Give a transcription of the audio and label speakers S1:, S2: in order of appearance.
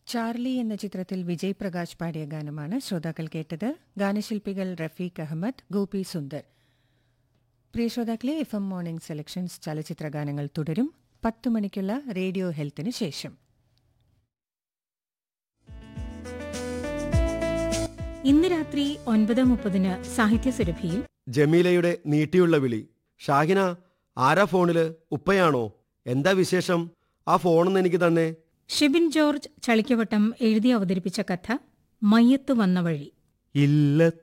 S1: Charlie എന്ന ചിത്രത്തിൽ വിജയ് പ്രകാശ് പാടിയ ഗാനമാണ് ശ്രോതാക്കൾ കേട്ടത് ഗാനശില്പികൾ റഫീഖ് അഹമ്മദ് ഗോപി സുന്ദർ പ്രിയ ശ്രോതാക്കളെ എഫ് എം മോർണിംഗ് സെലക്ഷൻസ് ചലച്ചിത്ര ഗാനങ്ങൾ തുടരും പത്ത് മണിക്കുള്ള റേഡിയോ ഹെൽത്തിന് ശേഷം
S2: ഇന്ന് രാത്രി ഒൻപത് മുപ്പതിന് സാഹിത്യസുരഭിയിൽ
S3: ജമീലയുടെ നീട്ടിയുള്ള വിളി ഷാഹിന ആരാ ഫോണില് ഉപ്പയാണോ എന്താ വിശേഷം ആ ഫോണൊന്ന് എനിക്ക് തന്നെ
S2: ഷിബിൻ ജോർജ് ചളിക്കവട്ടം എഴുതി അവതരിപ്പിച്ച കഥ മയ്യത്ത് വന്ന വഴി
S3: ഇല്ല